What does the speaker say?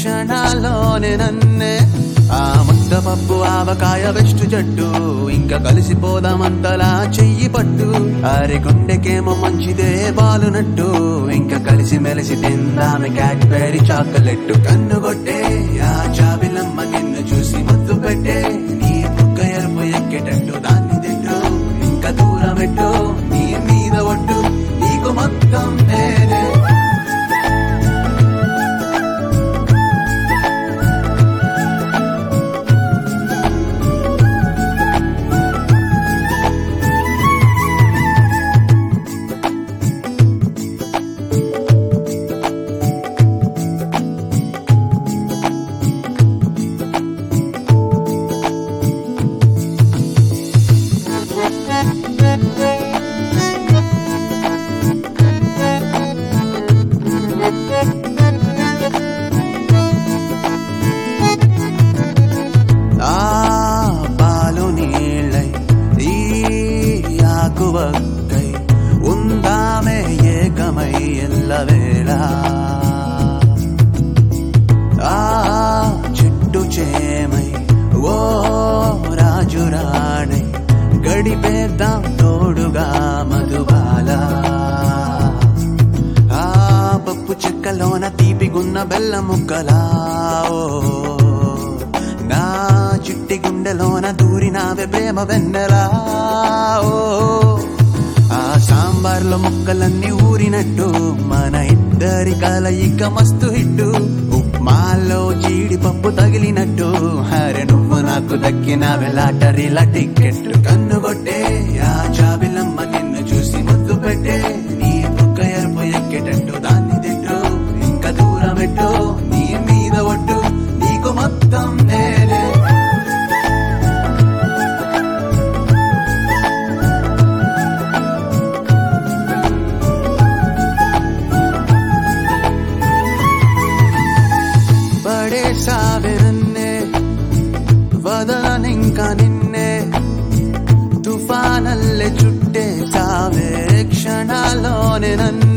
క్షణాల్లోనే నన్నే ఆ ముద్దపప్పు ఆవకాయ బెస్ట్ జట్టు ఇంకా కలిసిపోదామంతలా చెయ్యి పట్టు అరి గుండెకేమో మంచిదే బాలునట్టు ఇంకా కలిసి మెలిసి తిందామె క్యాడ్బెరీ చాక్లెట్ కన్ను కొట్టే ఆ చాబిలమ్మ నిన్ను చూసి ముద్దు పెట్టే నీ బుగ్గ ఎరుపు ఎక్కేటట్టు దాన్ని తిట్టు ఇంకా దూరం పెట్టు నీ మీద ఒట్టు నీకు మొత్తం నేనే ఆ పాలు నీళ్ళై ఈ ఆకువక్కై ఉందామే ఏకమై ఎల్లవేళ ఆ చెట్టు చేమై ఓ రాజు రాణై గడిపేద్దాం తోడుగా మధుబాల ఆ పప్పు చెక్కలోన తీపిగున్న బెల్ల ముక్కలా ఓ నా చిట్టి గుండెలోన దూరినావే ప్రేమ వెన్నెలా ఓ ఆ సాంబార్లో ముక్కలన్నీ ఊరినట్టు మన ఇద్దరి కలయిక మస్తు హిట్టు ఉప్మాలో జీడిపప్పు తగిలినట్టు హరే నువ్వు నాకు దక్కిన లాటరీల టికెట్ కన్ను కొట్టే ఆ చాబిలమ్మ నిన్ను చూసి ముద్దు పెట్టే నీ బుక్క ఎరుపు ఎక్కేటట్టు దాన్ని తిట్టు ఇంకా దూరం పెట్టు నీ మీద ఒట్టు నీకు మొత్తం నేనే పడేసావే నన్నే వదలనింక నిన్నే తుఫానల్లే చుట్టేసావే క్షణాల్లోనే నన్నే